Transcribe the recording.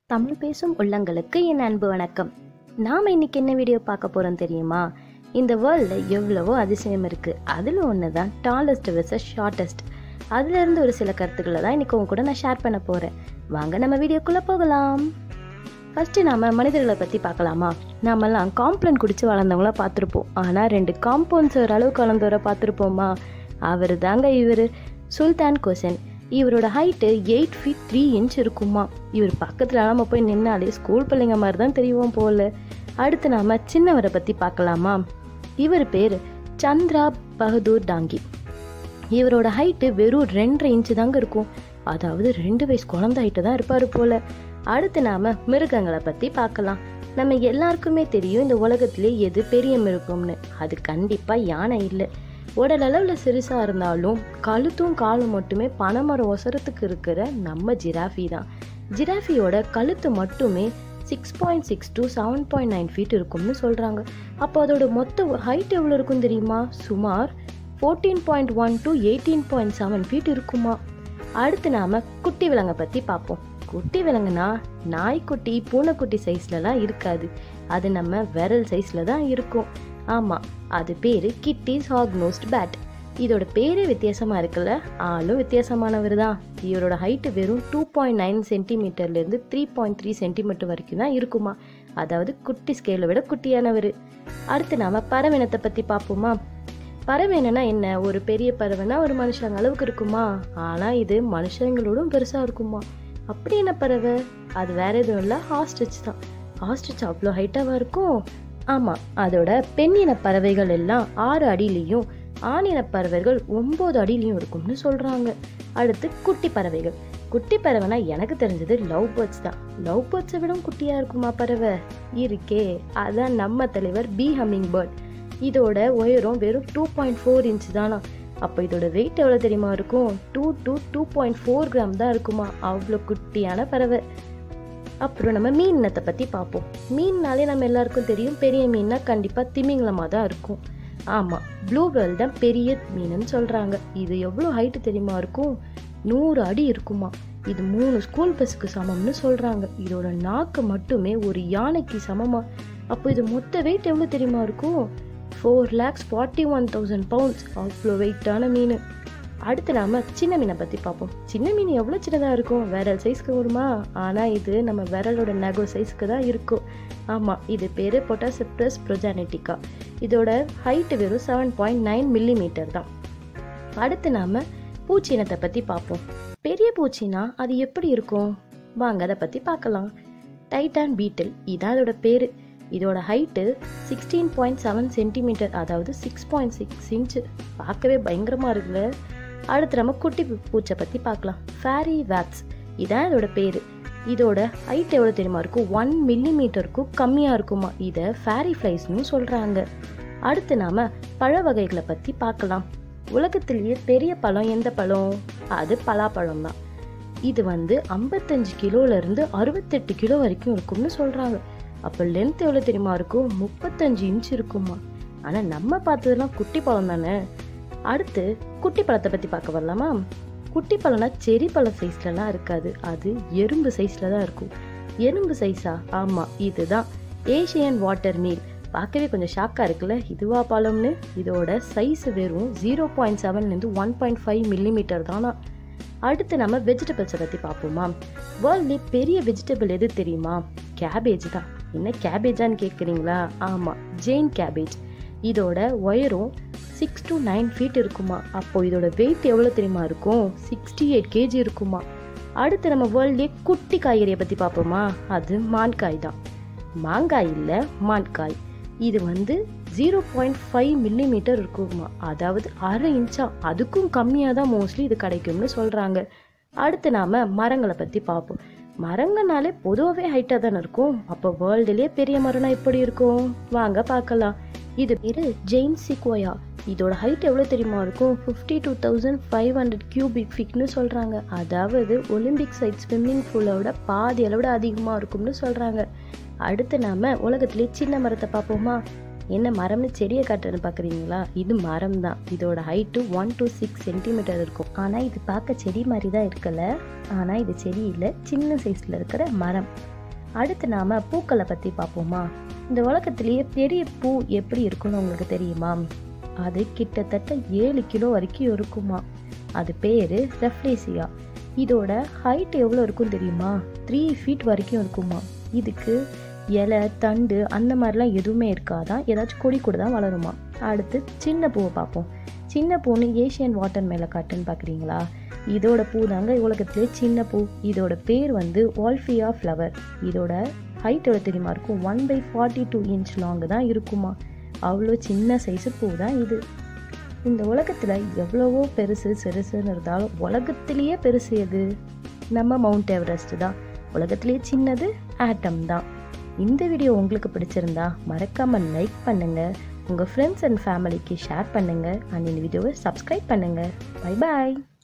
தமிழ் பேசும் உள்ளங்களுக்கு என் அன்பு வணக்கம் நாம் இன்னைக்கு என்ன வீடியோ பார்க்க போகிறோம் தெரியுமா இந்த வேர்ல்டில் எவ்வளவோ அதிசயம் இருக்குது அதில் ஒன்று தான் டாலஸ்ட் வெர்சஸ் ஷார்ட்டஸ்ட் அதுலேருந்து ஒரு சில கருத்துக்களை தான் இன்னைக்கு உங்க கூட நான் ஷேர் பண்ண போகிறேன் வாங்க நம்ம வீடியோக்குள்ளே போகலாம் ஃபஸ்ட்டு நாம் மனிதர்களை பற்றி பார்க்கலாமா நாமெல்லாம் காம்ப்ளன் குடிச்சு வளர்ந்தவங்கள பார்த்துருப்போம் ஆனால் ரெண்டு காம்பவுண்ட்ஸ் ஒரு அளவுக்கு வளர்ந்தவரை பார்த்துருப்போமா அவர் தாங்க இவர் சுல்தான் கோசன் இவரோட height eight feet three inch இருக்குமா இவர் பக்கத்தில் நம்ம போய் நின்னாலே ஸ்கூல் பிள்ளைங்க மாதிரி தான் தெரியும் போல அடுத்து நாம சின்னவரை பற்றி பார்க்கலாமா இவர் பேர் சந்திரா பகதூர் டாங்கி இவரோட ஹைட்டு வெறும் ரெண்டரை இன்ச்சு தாங்க இருக்கும் அதாவது ரெண்டு வயசு குழந்தை ஹைட்டு தான் இருப்பார் போல அடுத்து நாம மிருகங்களை பற்றி பார்க்கலாம் நம்ம எல்லாருக்குமே தெரியும் இந்த உலகத்திலே எது பெரிய மிருகம்னு அது கண்டிப்பாக யானை இல்லை உடல் அளவில் சிறுசாக இருந்தாலும் கழுத்தும் காலும் மட்டுமே பனைமரம் ஒசரத்துக்கு இருக்கிற நம்ம ஜிராஃபி தான் ஜிராஃபியோட கழுத்து மட்டுமே six point six to seven point nine feet இருக்கும்னு சொல்கிறாங்க அப்போ அதோட மொத்த ஹைட் எவ்வளோ இருக்கும் தெரியுமா சுமார் fourteen point one to eighteen point seven feet இருக்குமா அடுத்து நாம் குட்டி விலங்கை பற்றி பார்ப்போம் குட்டி விலங்குனா நாய்க்குட்டி பூனைக்குட்டி சைஸ்லலாம் இருக்காது அது நம்ம விரல் சைஸில் தான் இருக்கும் ஆமாம் அது பேர் கிட்டிஸ் ஹாக்னோஸ்ட் பேட் இதோட பேரே வித்தியாசமாக இருக்குல்ல ஆளும் வித்தியாசமானவர் தான் இவரோட ஹைட்டு வெறும் டூ பாயிண்ட் நைன் சென்டிமீட்டர்லேருந்து த்ரீ பாயிண்ட் த்ரீ சென்டிமீட்டர் வரைக்கும் தான் இருக்குமா அதாவது குட்டி ஸ்கேலை விட குட்டியானவர் அடுத்து நாம் பறவைனத்தை பற்றி பார்ப்போமா பறவைனா என்ன ஒரு பெரிய பறவைனா ஒரு மனுஷங்க அளவுக்கு இருக்குமா ஆனால் இது மனுஷங்களோடும் பெருசாக இருக்குமா அப்படி என்ன பறவை அது வேற எதுவும் இல்லை ஹாஸ்டிச் தான் ஹாஸ்டிச் அவ்வளோ ஹைட்டாக இருக்கும் ஆமாம் அதோட பெண்ணின பறவைகள் எல்லாம் ஆறு அடியிலையும் ஆணின பறவைகள் ஒம்பது அடியிலையும் இருக்கும்னு சொல்கிறாங்க அடுத்து குட்டி பறவைகள் குட்டி பறவைனா எனக்கு தெரிஞ்சது லவ் பேர்ட்ஸ் தான் லவ் பேர்ட்ஸை விட குட்டியாக இருக்குமா பறவை இருக்கே அதான் நம்ம தலைவர் பி ஹம்மிங் பேர்ட் இதோட உயரம் வெறும் டூ பாயிண்ட் ஃபோர் இன்ச் தானா அப்போ இதோட வெயிட் எவ்வளோ தெரியுமா இருக்கும் two two two point four gram தான் இருக்குமா அவ்வளோ குட்டியான பறவை அப்புறம் நம்ம மீன் இனத்தை பற்றி பார்ப்போம் மீன்னாலே நம்ம எல்லாருக்கும் தெரியும் பெரிய மீன்னா கண்டிப்பாக திமிங்கலமாக தான் இருக்கும் ஆமாம் ப்ளூ வேல் தான் பெரிய மீனுன்னு சொல்கிறாங்க இது எவ்வளோ ஹைட்டு தெரியுமா இருக்கும் நூறு அடி இருக்குமா இது மூணு ஸ்கூல் பஸ்ஸுக்கு சமம்னு சொல்கிறாங்க இதோட நாக்கு மட்டுமே ஒரு யானைக்கு சமமா அப்போ இது மொத்த வெயிட் எவ்வளோ தெரியுமா இருக்கும் four lakhs forty one thousand pounds அவ்வளோ வெயிட்டான மீன் அடுத்து நாம சின்ன மீனை பற்றி பார்ப்போம் சின்ன மீன் எவ்வளோ சின்னதாக இருக்கும் விரல் சைஸ்க்கு வருமா ஆனால் இது நம்ம விரலோட நகோ சைஸ்க்கு தான் இருக்கும் ஆமாம் இது பேர் பொட்டாசெப்டஸ் ப்ரொஜானெட்டிக்கா இதோட ஹைட்டு வெறும் செவன் பாயிண்ட் நைன் மில்லிமீட்டர் தான் அடுத்து நாம் பூச்சி இனத்தை பற்றி பார்ப்போம் பெரிய பூச்சினா அது எப்படி இருக்கும் வாங்க அதை பற்றி பார்க்கலாம் டைட்டான் பீட்டில் இதான் அதோட பேர் இதோட height sixteen point seven centimetre அதாவது சிக்ஸ் பாயிண்ட் சிக்ஸ் இன்ச்சு பார்க்கவே பயங்கரமாக இருக்குல்ல அடுத்து நம்ம குட்டி பூச்சை பற்றி பார்க்கலாம் ஃபேரி வேப்ஸ் இதான் இதோட பேர் இதோட ஹைட் எவ்வளோ தெரியுமா இருக்கும் ஒன் மில்லிமீட்டருக்கும் கம்மியாக இருக்குமா இதை ஃபேரி ஃப்ளைஸ்னு சொல்கிறாங்க அடுத்து நாம் பழ வகைகளை பற்றி பார்க்கலாம் உலகத்திலேயே பெரிய பழம் எந்த பழம் அது பலாப்பழம் தான் இது வந்து ஐம்பத்தஞ்சு கிலோலேருந்து அறுபத்தெட்டு கிலோ வரைக்கும் இருக்கும்னு சொல்கிறாங்க அப்போ லென்த் எவ்வளோ தெரியுமா இருக்கும் முப்பத்தஞ்சு இன்ச் இருக்குமா ஆனால் நம்ம பார்த்ததெல்லாம் குட்டி பழம் தானே அடுத்து குட்டி பழத்தை பற்றி பார்க்க வரலாமா குட்டி பழம்னா செரி பழம் சைஸ்லலாம் இருக்காது அது எறும்பு சைஸில் தான் இருக்கும் எறும்பு சைஸா ஆமாம் இதுதான் ஏஷியன் வாட்டர் மீல் பார்க்கவே கொஞ்சம் ஷாக்காக இருக்குல்ல இதுவா பழம்னு இதோட சைஸ் வெறும் ஜீரோ பாயிண்ட் செவன்லேருந்து ஒன் பாயிண்ட் ஃபைவ் மில்லிமீட்டர் தானா அடுத்து நம்ம வெஜிடபிள்ஸை பற்றி பார்ப்போமா வேர்ல்ட்லேயே பெரிய வெஜிடபிள் எது தெரியுமா கேபேஜ் தான் என்ன கேபேஜான்னு கேட்குறீங்களா ஆமாம் ஜெயின் கேபேஜ் இதோட ஒயரும் சிக்ஸ் டு நைன் ஃபீட் இருக்குமா அப்போ இதோட வெயிட் எவ்வளோ தெரியுமா இருக்கும் சிக்ஸ்டி எயிட் கேஜி இருக்குமா அடுத்து நம்ம வேர்ல்ட்லேயே குட்டி காய்கறியை பற்றி பார்ப்போமா அது மான்காய் தான் மாங்காய் இல்லை மான்காய் இது வந்து ஜீரோ பாயிண்ட் ஃபைவ் மில்லிமீட்டர் இருக்குமா அதாவது அரை இன்ச்சா அதுக்கும் கம்மியாக தான் மோஸ்ட்லி இது கிடைக்கும்னு சொல்கிறாங்க அடுத்து நாம் மரங்களை பற்றி பார்ப்போம் மரங்கனாலே பொதுவாகவே ஹைட்டாக தானே இருக்கும் அப்போ வேர்ல்டுலேயே பெரிய மரம்னா எப்படி இருக்கும் வாங்க பார்க்கலாம் இது பேர் ஜெயின் சிக்வோயா இதோட ஹைட் எவ்வளோ தெரியுமா இருக்கும் fifty two thousand five hundred cubic ஃபிக்னு சொல்கிறாங்க அதாவது ஒலிம்பிக் சைட் ஸ்விம்மிங் பூலோட பாதி அளவோட அதிகமாக இருக்கும்னு சொல்கிறாங்க அடுத்து நாம் உலகத்திலே சின்ன மரத்தை பார்ப்போமா என்ன மரம்னு செடியை காட்டுன்னு பார்க்குறீங்களா இது மரம் தான் இதோட height one two six centimetre இருக்கும் ஆனால் இது பார்க்க செடி மாதிரி தான் இருக்கல ஆனால் இது செடி இல்லை சின்ன சைஸில் இருக்கிற மரம் அடுத்து நாம பூக்களை பற்றி பார்ப்போமா இந்த உலகத்திலேயே பெரிய பூ எப்படி இருக்கும்னு உங்களுக்கு தெரியுமா அது கிட்டத்தட்ட ஏழு கிலோ வரைக்கும் இருக்குமா அது பேர் ரெஃப்ளேசியா இதோட ஹைட் எவ்வளோ இருக்கும் தெரியுமா த்ரீ ஃபீட் வரைக்கும் இருக்குமா இதுக்கு இலை தண்டு அந்த மாதிரிலாம் எதுவுமே இருக்காதான் ஏதாச்சும் கொடி கூட தான் வளருமா அடுத்து சின்ன பூவை பார்ப்போம் சின்ன பூன்னு ஏஷியன் வாட்டர் மேலே காட்டுன்னு பார்க்குறீங்களா இதோட பூ தாங்க உலகத்திலே சின்ன பூ இதோட பேர் வந்து வால்ஃபியா ஃப்ளவர் இதோட ஹைட் எவ்வளோ தெரியுமா இருக்கும் one by forty two inch long தான் இருக்குமா அவ்வளோ சின்ன சைஸு பூ தான் இது இந்த உலகத்தில் எவ்வளவோ பெருசு சிறுசுன்னு இருந்தாலும் உலகத்திலேயே பெருசு எது நம்ம மவுண்ட் எவரெஸ்ட் தான் உலகத்திலேயே சின்னது ஆட்டம் தான் இந்த வீடியோ உங்களுக்கு பிடிச்சிருந்தா மறக்காமல் லைக் பண்ணுங்கள் உங்கள் ஃப்ரெண்ட்ஸ் அண்ட் ஃபேமிலிக்கு ஷேர் பண்ணுங்கள் அண்ட் இந்த வீடியோவை சப்ஸ்கிரைப் பண்ணுங்கள் பை பாய்